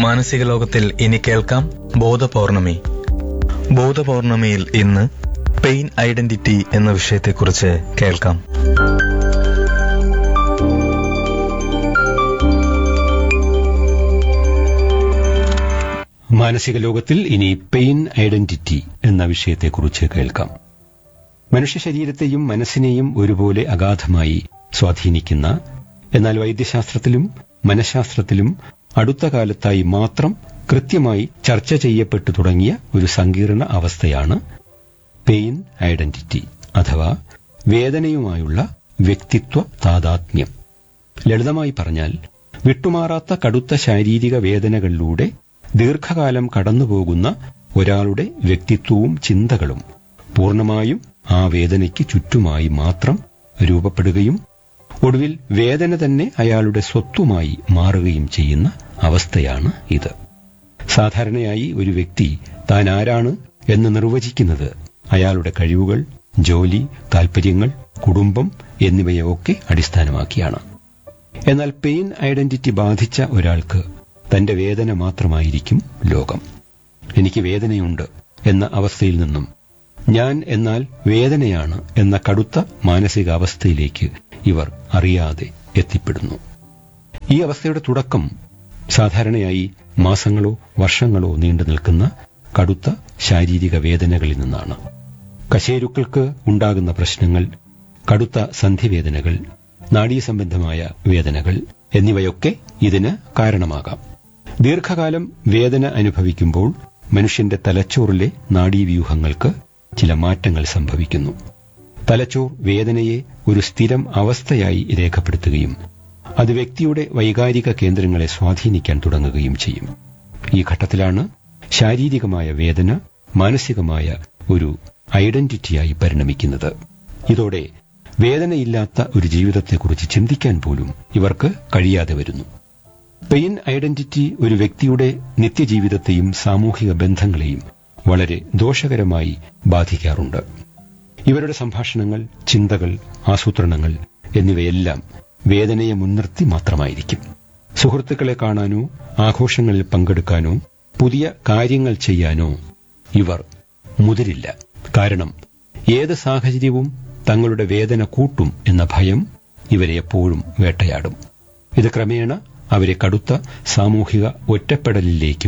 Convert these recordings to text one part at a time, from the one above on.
മാനസിക ലോകത്തിൽ ഇനി കേൾക്കാം ബോധപൗർണമി ബോധപൗർണമിയിൽ ഇന്ന് പെയിൻ ഐഡന്റിറ്റി എന്ന വിഷയത്തെക്കുറിച്ച് കേൾക്കാം മാനസിക ലോകത്തിൽ ഇനി പെയിൻ ഐഡന്റിറ്റി എന്ന വിഷയത്തെക്കുറിച്ച് കേൾക്കാം മനുഷ്യ ശരീരത്തെയും മനസ്സിനെയും ഒരുപോലെ അഗാധമായി സ്വാധീനിക്കുന്ന എന്നാൽ വൈദ്യശാസ്ത്രത്തിലും മനഃശാസ്ത്രത്തിലും അടുത്ത കാലത്തായി മാത്രം കൃത്യമായി ചർച്ച ചെയ്യപ്പെട്ടു തുടങ്ങിയ ഒരു സങ്കീർണ അവസ്ഥയാണ് പെയിൻ ഐഡന്റിറ്റി അഥവാ വേദനയുമായുള്ള വ്യക്തിത്വ താതാത്മ്യം ലളിതമായി പറഞ്ഞാൽ വിട്ടുമാറാത്ത കടുത്ത ശാരീരിക വേദനകളിലൂടെ ദീർഘകാലം കടന്നുപോകുന്ന ഒരാളുടെ വ്യക്തിത്വവും ചിന്തകളും പൂർണ്ണമായും ആ വേദനയ്ക്ക് ചുറ്റുമായി മാത്രം രൂപപ്പെടുകയും ഒടുവിൽ വേദന തന്നെ അയാളുടെ സ്വത്തുമായി മാറുകയും ചെയ്യുന്ന അവസ്ഥയാണ് ഇത് സാധാരണയായി ഒരു വ്യക്തി താൻ ആരാണ് എന്ന് നിർവചിക്കുന്നത് അയാളുടെ കഴിവുകൾ ജോലി താൽപര്യങ്ങൾ കുടുംബം എന്നിവയൊക്കെ അടിസ്ഥാനമാക്കിയാണ് എന്നാൽ പെയിൻ ഐഡന്റിറ്റി ബാധിച്ച ഒരാൾക്ക് തന്റെ വേദന മാത്രമായിരിക്കും ലോകം എനിക്ക് വേദനയുണ്ട് എന്ന അവസ്ഥയിൽ നിന്നും ഞാൻ എന്നാൽ വേദനയാണ് എന്ന കടുത്ത മാനസികാവസ്ഥയിലേക്ക് ഇവർ അറിയാതെ എത്തിപ്പെടുന്നു ഈ അവസ്ഥയുടെ തുടക്കം സാധാരണയായി മാസങ്ങളോ വർഷങ്ങളോ നീണ്ടു നിൽക്കുന്ന കടുത്ത ശാരീരിക വേദനകളിൽ നിന്നാണ് കശേരുക്കൾക്ക് ഉണ്ടാകുന്ന പ്രശ്നങ്ങൾ കടുത്ത സന്ധിവേദനകൾ നാഡീസംബന്ധമായ വേദനകൾ എന്നിവയൊക്കെ ഇതിന് കാരണമാകാം ദീർഘകാലം വേദന അനുഭവിക്കുമ്പോൾ മനുഷ്യന്റെ തലച്ചോറിലെ നാഡീവ്യൂഹങ്ങൾക്ക് ചില മാറ്റങ്ങൾ സംഭവിക്കുന്നു തലച്ചോർ വേദനയെ ഒരു സ്ഥിരം അവസ്ഥയായി രേഖപ്പെടുത്തുകയും അത് വ്യക്തിയുടെ വൈകാരിക കേന്ദ്രങ്ങളെ സ്വാധീനിക്കാൻ തുടങ്ങുകയും ചെയ്യും ഈ ഘട്ടത്തിലാണ് ശാരീരികമായ വേദന മാനസികമായ ഒരു ഐഡന്റിറ്റിയായി പരിണമിക്കുന്നത് ഇതോടെ വേദനയില്ലാത്ത ഒരു ജീവിതത്തെക്കുറിച്ച് ചിന്തിക്കാൻ പോലും ഇവർക്ക് കഴിയാതെ വരുന്നു പെയിൻ ഐഡന്റിറ്റി ഒരു വ്യക്തിയുടെ നിത്യജീവിതത്തെയും സാമൂഹിക ബന്ധങ്ങളെയും വളരെ ദോഷകരമായി ബാധിക്കാറുണ്ട് ഇവരുടെ സംഭാഷണങ്ങൾ ചിന്തകൾ ആസൂത്രണങ്ങൾ എന്നിവയെല്ലാം വേദനയെ മുൻനിർത്തി മാത്രമായിരിക്കും സുഹൃത്തുക്കളെ കാണാനോ ആഘോഷങ്ങളിൽ പങ്കെടുക്കാനോ പുതിയ കാര്യങ്ങൾ ചെയ്യാനോ ഇവർ മുതിരില്ല കാരണം ഏത് സാഹചര്യവും തങ്ങളുടെ വേദന കൂട്ടും എന്ന ഭയം ഇവരെ എപ്പോഴും വേട്ടയാടും ഇത് ക്രമേണ അവരെ കടുത്ത സാമൂഹിക ഒറ്റപ്പെടലിലേക്കും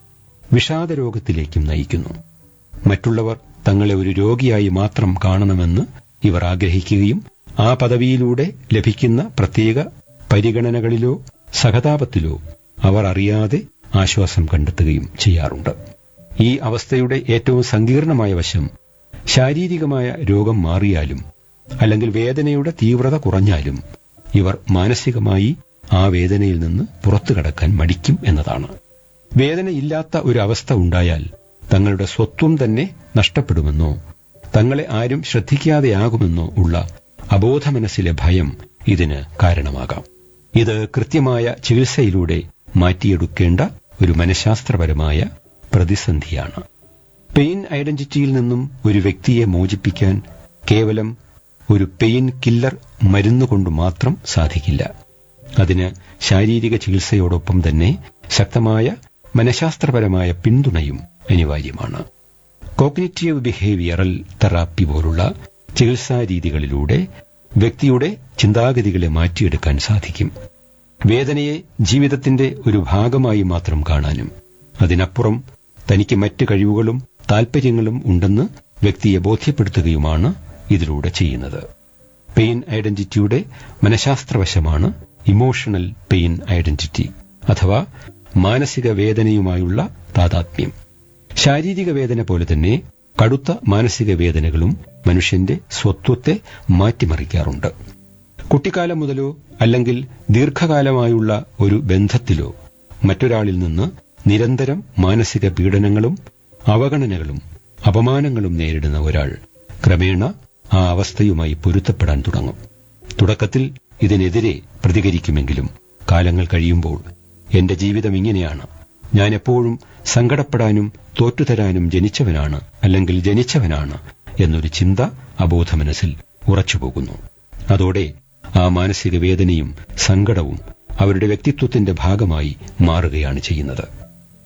വിഷാദരോഗത്തിലേക്കും നയിക്കുന്നു മറ്റുള്ളവർ തങ്ങളെ ഒരു രോഗിയായി മാത്രം കാണണമെന്ന് ഇവർ ആഗ്രഹിക്കുകയും ആ പദവിയിലൂടെ ലഭിക്കുന്ന പ്രത്യേക പരിഗണനകളിലോ സഹതാപത്തിലോ അവർ അറിയാതെ ആശ്വാസം കണ്ടെത്തുകയും ചെയ്യാറുണ്ട് ഈ അവസ്ഥയുടെ ഏറ്റവും സങ്കീർണമായ വശം ശാരീരികമായ രോഗം മാറിയാലും അല്ലെങ്കിൽ വേദനയുടെ തീവ്രത കുറഞ്ഞാലും ഇവർ മാനസികമായി ആ വേദനയിൽ നിന്ന് പുറത്തു കടക്കാൻ മടിക്കും എന്നതാണ് വേദനയില്ലാത്ത ഒരു അവസ്ഥ ഉണ്ടായാൽ തങ്ങളുടെ സ്വത്വം തന്നെ നഷ്ടപ്പെടുമെന്നോ തങ്ങളെ ആരും ശ്രദ്ധിക്കാതെയാകുമെന്നോ ഉള്ള അബോധ മനസ്സിലെ ഭയം ഇതിന് കാരണമാകാം ഇത് കൃത്യമായ ചികിത്സയിലൂടെ മാറ്റിയെടുക്കേണ്ട ഒരു മനഃശാസ്ത്രപരമായ പ്രതിസന്ധിയാണ് പെയിൻ ഐഡന്റിറ്റിയിൽ നിന്നും ഒരു വ്യക്തിയെ മോചിപ്പിക്കാൻ കേവലം ഒരു പെയിൻ കില്ലർ മരുന്നുകൊണ്ട് മാത്രം സാധിക്കില്ല അതിന് ശാരീരിക ചികിത്സയോടൊപ്പം തന്നെ ശക്തമായ മനഃശാസ്ത്രപരമായ പിന്തുണയും അനിവാര്യമാണ് കോഗ്നിറ്റീവ് ബിഹേവിയറൽ തെറാപ്പി പോലുള്ള ചികിത്സാ രീതികളിലൂടെ വ്യക്തിയുടെ ചിന്താഗതികളെ മാറ്റിയെടുക്കാൻ സാധിക്കും വേദനയെ ജീവിതത്തിന്റെ ഒരു ഭാഗമായി മാത്രം കാണാനും അതിനപ്പുറം തനിക്ക് മറ്റ് കഴിവുകളും താൽപര്യങ്ങളും ഉണ്ടെന്ന് വ്യക്തിയെ ബോധ്യപ്പെടുത്തുകയുമാണ് ഇതിലൂടെ ചെയ്യുന്നത് പെയിൻ ഐഡന്റിറ്റിയുടെ മനഃശാസ്ത്രവശമാണ് ഇമോഷണൽ പെയിൻ ഐഡന്റിറ്റി അഥവാ മാനസിക വേദനയുമായുള്ള താതാത്മ്യം ശാരീരിക വേദന പോലെ തന്നെ കടുത്ത മാനസിക വേദനകളും മനുഷ്യന്റെ സ്വത്വത്തെ മാറ്റിമറിക്കാറുണ്ട് കുട്ടിക്കാലം മുതലോ അല്ലെങ്കിൽ ദീർഘകാലമായുള്ള ഒരു ബന്ധത്തിലോ മറ്റൊരാളിൽ നിന്ന് നിരന്തരം മാനസിക പീഡനങ്ങളും അവഗണനകളും അപമാനങ്ങളും നേരിടുന്ന ഒരാൾ ക്രമേണ ആ അവസ്ഥയുമായി പൊരുത്തപ്പെടാൻ തുടങ്ങും തുടക്കത്തിൽ ഇതിനെതിരെ പ്രതികരിക്കുമെങ്കിലും കാലങ്ങൾ കഴിയുമ്പോൾ എന്റെ ജീവിതം ഇങ്ങനെയാണ് ഞാൻ എപ്പോഴും സങ്കടപ്പെടാനും തോറ്റുതരാനും ജനിച്ചവനാണ് അല്ലെങ്കിൽ ജനിച്ചവനാണ് എന്നൊരു ചിന്ത അബോധ മനസ്സിൽ ഉറച്ചുപോകുന്നു അതോടെ ആ മാനസിക വേദനയും സങ്കടവും അവരുടെ വ്യക്തിത്വത്തിന്റെ ഭാഗമായി മാറുകയാണ് ചെയ്യുന്നത്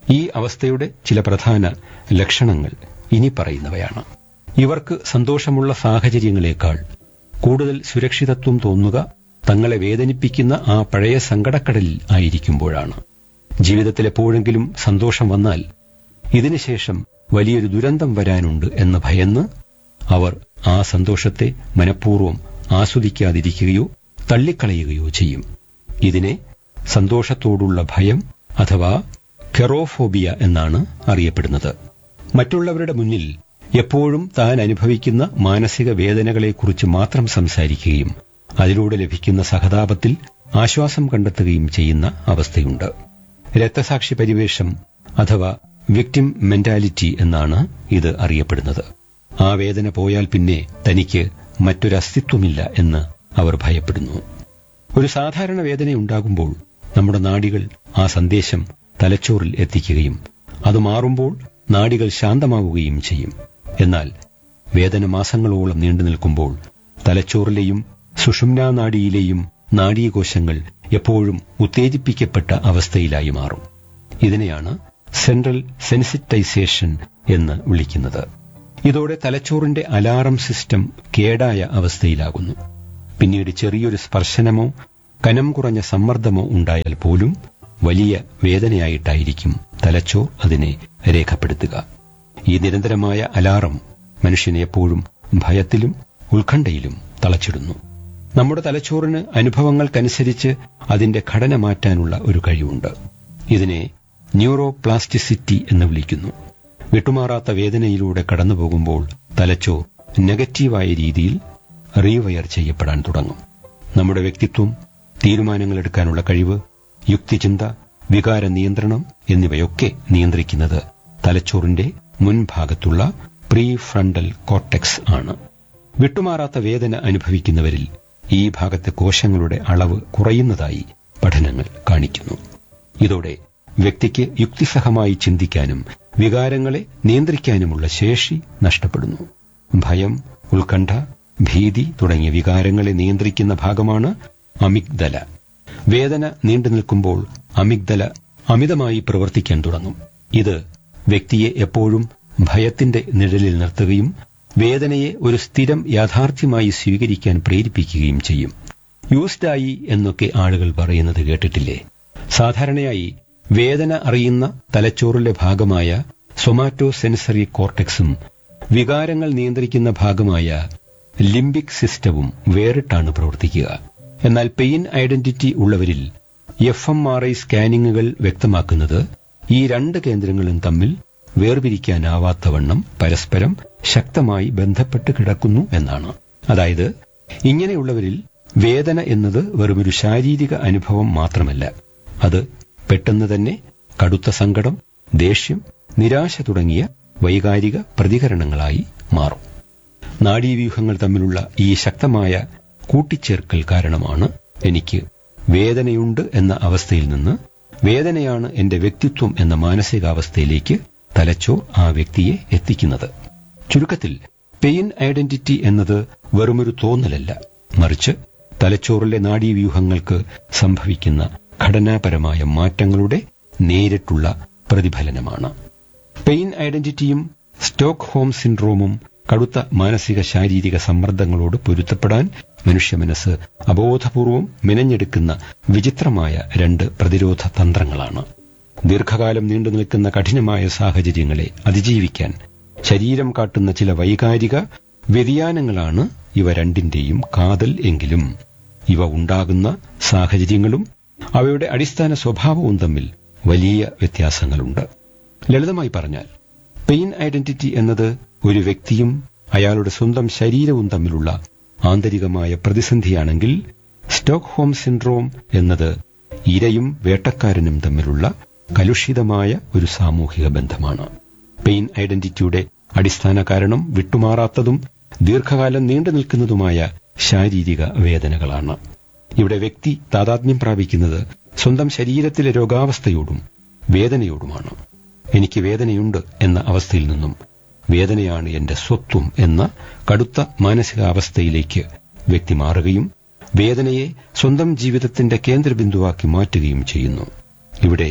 ഈ അവസ്ഥയുടെ ചില പ്രധാന ലക്ഷണങ്ങൾ ഇനി പറയുന്നവയാണ് ഇവർക്ക് സന്തോഷമുള്ള സാഹചര്യങ്ങളെക്കാൾ കൂടുതൽ സുരക്ഷിതത്വം തോന്നുക തങ്ങളെ വേദനിപ്പിക്കുന്ന ആ പഴയ സങ്കടക്കടലിൽ ആയിരിക്കുമ്പോഴാണ് ജീവിതത്തിൽ എപ്പോഴെങ്കിലും സന്തോഷം വന്നാൽ ഇതിനുശേഷം വലിയൊരു ദുരന്തം വരാനുണ്ട് എന്ന് ഭയന്ന് അവർ ആ സന്തോഷത്തെ മനഃപൂർവ്വം ആസ്വദിക്കാതിരിക്കുകയോ തള്ളിക്കളയുകയോ ചെയ്യും ഇതിനെ സന്തോഷത്തോടുള്ള ഭയം അഥവാ കെറോഫോബിയ എന്നാണ് അറിയപ്പെടുന്നത് മറ്റുള്ളവരുടെ മുന്നിൽ എപ്പോഴും താൻ അനുഭവിക്കുന്ന മാനസിക വേദനകളെക്കുറിച്ച് മാത്രം സംസാരിക്കുകയും അതിലൂടെ ലഭിക്കുന്ന സഹതാപത്തിൽ ആശ്വാസം കണ്ടെത്തുകയും ചെയ്യുന്ന അവസ്ഥയുണ്ട് രക്തസാക്ഷി പരിവേഷം അഥവാ വിക്ടിം മെന്റാലിറ്റി എന്നാണ് ഇത് അറിയപ്പെടുന്നത് ആ വേദന പോയാൽ പിന്നെ തനിക്ക് മറ്റൊരു അസ്തിത്വമില്ല എന്ന് അവർ ഭയപ്പെടുന്നു ഒരു സാധാരണ വേദനയുണ്ടാകുമ്പോൾ നമ്മുടെ നാഡികൾ ആ സന്ദേശം തലച്ചോറിൽ എത്തിക്കുകയും അത് മാറുമ്പോൾ നാഡികൾ ശാന്തമാവുകയും ചെയ്യും എന്നാൽ വേദന മാസങ്ങളോളം നീണ്ടു നിൽക്കുമ്പോൾ തലച്ചോറിലെയും സുഷുമ്നാ നാഡിയിലെയും നാഡീകോശങ്ങൾ എപ്പോഴും ഉത്തേജിപ്പിക്കപ്പെട്ട അവസ്ഥയിലായി മാറും ഇതിനെയാണ് സെൻട്രൽ സെൻസിറ്റൈസേഷൻ എന്ന് വിളിക്കുന്നത് ഇതോടെ തലച്ചോറിന്റെ അലാറം സിസ്റ്റം കേടായ അവസ്ഥയിലാകുന്നു പിന്നീട് ചെറിയൊരു സ്പർശനമോ കനം കുറഞ്ഞ സമ്മർദ്ദമോ ഉണ്ടായാൽ പോലും വലിയ വേദനയായിട്ടായിരിക്കും തലച്ചോർ അതിനെ രേഖപ്പെടുത്തുക ഈ നിരന്തരമായ അലാറം മനുഷ്യനെ എപ്പോഴും ഭയത്തിലും ഉത്കണ്ഠയിലും തളച്ചിടുന്നു നമ്മുടെ തലച്ചോറിന് അനുഭവങ്ങൾക്കനുസരിച്ച് അതിന്റെ ഘടന മാറ്റാനുള്ള ഒരു കഴിവുണ്ട് ഇതിനെ ന്യൂറോപ്ലാസ്റ്റിസിറ്റി എന്ന് വിളിക്കുന്നു വിട്ടുമാറാത്ത വേദനയിലൂടെ കടന്നുപോകുമ്പോൾ തലച്ചോർ നെഗറ്റീവായ രീതിയിൽ റീവയർ ചെയ്യപ്പെടാൻ തുടങ്ങും നമ്മുടെ വ്യക്തിത്വം തീരുമാനങ്ങളെടുക്കാനുള്ള കഴിവ് യുക്തിചിന്ത വികാര നിയന്ത്രണം എന്നിവയൊക്കെ നിയന്ത്രിക്കുന്നത് തലച്ചോറിന്റെ മുൻഭാഗത്തുള്ള പ്രീ ഫ്രണ്ടൽ കോർട്ടെക്സ് ആണ് വിട്ടുമാറാത്ത വേദന അനുഭവിക്കുന്നവരിൽ ഈ ഭാഗത്തെ കോശങ്ങളുടെ അളവ് കുറയുന്നതായി പഠനങ്ങൾ കാണിക്കുന്നു ഇതോടെ വ്യക്തിക്ക് യുക്തിസഹമായി ചിന്തിക്കാനും വികാരങ്ങളെ നിയന്ത്രിക്കാനുമുള്ള ശേഷി നഷ്ടപ്പെടുന്നു ഭയം ഉത്കണ്ഠ ഭീതി തുടങ്ങിയ വികാരങ്ങളെ നിയന്ത്രിക്കുന്ന ഭാഗമാണ് അമിഗ്ദല വേദന നീണ്ടു നിൽക്കുമ്പോൾ അമിഗ്ദല അമിതമായി പ്രവർത്തിക്കാൻ തുടങ്ങും ഇത് വ്യക്തിയെ എപ്പോഴും ഭയത്തിന്റെ നിഴലിൽ നിർത്തുകയും വേദനയെ ഒരു സ്ഥിരം യാഥാർത്ഥ്യമായി സ്വീകരിക്കാൻ പ്രേരിപ്പിക്കുകയും ചെയ്യും യൂസ്ഡായി എന്നൊക്കെ ആളുകൾ പറയുന്നത് കേട്ടിട്ടില്ലേ സാധാരണയായി വേദന അറിയുന്ന തലച്ചോറിലെ ഭാഗമായ സൊമാറ്റോ സെൻസറി കോർട്ടെക്സും വികാരങ്ങൾ നിയന്ത്രിക്കുന്ന ഭാഗമായ ലിംബിക് സിസ്റ്റവും വേറിട്ടാണ് പ്രവർത്തിക്കുക എന്നാൽ പെയിൻ ഐഡന്റിറ്റി ഉള്ളവരിൽ എഫ് എം ആർ ഐ സ്കാനിങ്ങുകൾ വ്യക്തമാക്കുന്നത് ഈ രണ്ട് കേന്ദ്രങ്ങളും തമ്മിൽ വേർപിരിക്കാനാവാത്തവണ്ണം പരസ്പരം ശക്തമായി ബന്ധപ്പെട്ട് കിടക്കുന്നു എന്നാണ് അതായത് ഇങ്ങനെയുള്ളവരിൽ വേദന എന്നത് വെറുമൊരു ശാരീരിക അനുഭവം മാത്രമല്ല അത് പെട്ടെന്ന് തന്നെ കടുത്ത സങ്കടം ദേഷ്യം നിരാശ തുടങ്ങിയ വൈകാരിക പ്രതികരണങ്ങളായി മാറും നാഡീവ്യൂഹങ്ങൾ തമ്മിലുള്ള ഈ ശക്തമായ കൂട്ടിച്ചേർക്കൽ കാരണമാണ് എനിക്ക് വേദനയുണ്ട് എന്ന അവസ്ഥയിൽ നിന്ന് വേദനയാണ് എന്റെ വ്യക്തിത്വം എന്ന മാനസികാവസ്ഥയിലേക്ക് തലച്ചോർ ആ വ്യക്തിയെ എത്തിക്കുന്നത് ചുരുക്കത്തിൽ പെയിൻ ഐഡന്റിറ്റി എന്നത് വെറുമൊരു തോന്നലല്ല മറിച്ച് തലച്ചോറിലെ നാഡീവ്യൂഹങ്ങൾക്ക് സംഭവിക്കുന്ന ഘടനാപരമായ മാറ്റങ്ങളുടെ നേരിട്ടുള്ള പ്രതിഫലനമാണ് പെയിൻ ഐഡന്റിറ്റിയും സ്റ്റോക്ക് ഹോം സിൻഡ്രോമും കടുത്ത മാനസിക ശാരീരിക സമ്മർദ്ദങ്ങളോട് പൊരുത്തപ്പെടാൻ മനുഷ്യ മനസ്സ് അബോധപൂർവം മെനഞ്ഞെടുക്കുന്ന വിചിത്രമായ രണ്ട് പ്രതിരോധ തന്ത്രങ്ങളാണ് ദീർഘകാലം നീണ്ടു നിൽക്കുന്ന കഠിനമായ സാഹചര്യങ്ങളെ അതിജീവിക്കാൻ ശരീരം കാട്ടുന്ന ചില വൈകാരിക വ്യതിയാനങ്ങളാണ് ഇവ രണ്ടിന്റെയും കാതൽ എങ്കിലും ഇവ ഉണ്ടാകുന്ന സാഹചര്യങ്ങളും അവയുടെ അടിസ്ഥാന സ്വഭാവവും തമ്മിൽ വലിയ വ്യത്യാസങ്ങളുണ്ട് ലളിതമായി പറഞ്ഞാൽ പെയിൻ ഐഡന്റിറ്റി എന്നത് ഒരു വ്യക്തിയും അയാളുടെ സ്വന്തം ശരീരവും തമ്മിലുള്ള ആന്തരികമായ പ്രതിസന്ധിയാണെങ്കിൽ സ്റ്റോക്ക് ഹോം സിൻഡ്രോം എന്നത് ഇരയും വേട്ടക്കാരനും തമ്മിലുള്ള കലുഷിതമായ ഒരു സാമൂഹിക ബന്ധമാണ് പെയിൻ ഐഡന്റിറ്റിയുടെ അടിസ്ഥാന കാരണം വിട്ടുമാറാത്തതും ദീർഘകാലം നീണ്ടു നിൽക്കുന്നതുമായ ശാരീരിക വേദനകളാണ് ഇവിടെ വ്യക്തി താതാത്മ്യം പ്രാപിക്കുന്നത് സ്വന്തം ശരീരത്തിലെ രോഗാവസ്ഥയോടും വേദനയോടുമാണ് എനിക്ക് വേദനയുണ്ട് എന്ന അവസ്ഥയിൽ നിന്നും വേദനയാണ് എന്റെ സ്വത്വം എന്ന കടുത്ത മാനസികാവസ്ഥയിലേക്ക് വ്യക്തി മാറുകയും വേദനയെ സ്വന്തം ജീവിതത്തിന്റെ കേന്ദ്രബിന്ദുവാക്കി മാറ്റുകയും ചെയ്യുന്നു ഇവിടെ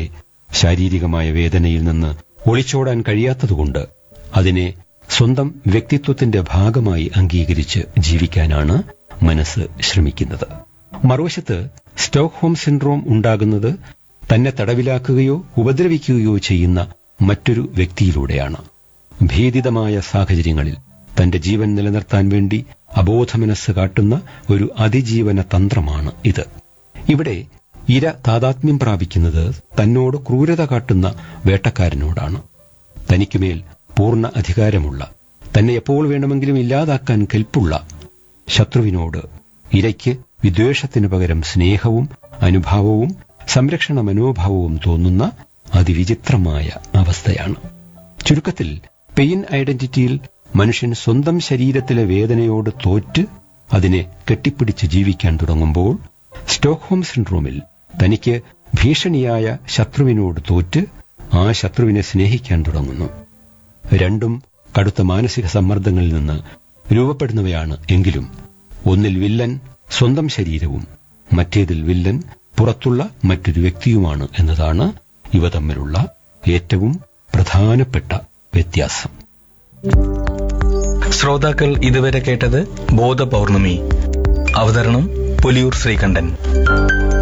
ശാരീരികമായ വേദനയിൽ നിന്ന് ഒളിച്ചോടാൻ കഴിയാത്തതുകൊണ്ട് അതിനെ സ്വന്തം വ്യക്തിത്വത്തിന്റെ ഭാഗമായി അംഗീകരിച്ച് ജീവിക്കാനാണ് മനസ്സ് ശ്രമിക്കുന്നത് മറുവശത്ത് സ്റ്റോക്ക്ഹോം സിൻഡ്രോം ഉണ്ടാകുന്നത് തന്നെ തടവിലാക്കുകയോ ഉപദ്രവിക്കുകയോ ചെയ്യുന്ന മറ്റൊരു വ്യക്തിയിലൂടെയാണ് ഭീതിതമായ സാഹചര്യങ്ങളിൽ തന്റെ ജീവൻ നിലനിർത്താൻ വേണ്ടി അബോധമനസ് കാട്ടുന്ന ഒരു അതിജീവന തന്ത്രമാണ് ഇത് ഇവിടെ ഇര താതാത്മ്യം പ്രാപിക്കുന്നത് തന്നോട് ക്രൂരത കാട്ടുന്ന വേട്ടക്കാരനോടാണ് തനിക്കുമേൽ പൂർണ്ണ അധികാരമുള്ള തന്നെ എപ്പോൾ വേണമെങ്കിലും ഇല്ലാതാക്കാൻ കെൽപ്പുള്ള ശത്രുവിനോട് ഇരയ്ക്ക് വിദ്വേഷത്തിനു പകരം സ്നേഹവും അനുഭാവവും സംരക്ഷണ മനോഭാവവും തോന്നുന്ന അതിവിചിത്രമായ അവസ്ഥയാണ് ചുരുക്കത്തിൽ പെയിൻ ഐഡന്റിറ്റിയിൽ മനുഷ്യൻ സ്വന്തം ശരീരത്തിലെ വേദനയോട് തോറ്റ് അതിനെ കെട്ടിപ്പിടിച്ച് ജീവിക്കാൻ തുടങ്ങുമ്പോൾ സ്റ്റോക്ക്ഹോം സിൻഡ്രോമിൽ തനിക്ക് ഭീഷണിയായ ശത്രുവിനോട് തോറ്റ് ആ ശത്രുവിനെ സ്നേഹിക്കാൻ തുടങ്ങുന്നു രണ്ടും കടുത്ത മാനസിക സമ്മർദ്ദങ്ങളിൽ നിന്ന് രൂപപ്പെടുന്നവയാണ് എങ്കിലും ഒന്നിൽ വില്ലൻ സ്വന്തം ശരീരവും മറ്റേതിൽ വില്ലൻ പുറത്തുള്ള മറ്റൊരു വ്യക്തിയുമാണ് എന്നതാണ് ഇവ തമ്മിലുള്ള ഏറ്റവും പ്രധാനപ്പെട്ട വ്യത്യാസം ശ്രോതാക്കൾ ഇതുവരെ കേട്ടത് ബോധപൗർണമി അവതരണം പുലിയൂർ ശ്രീകണ്ഠൻ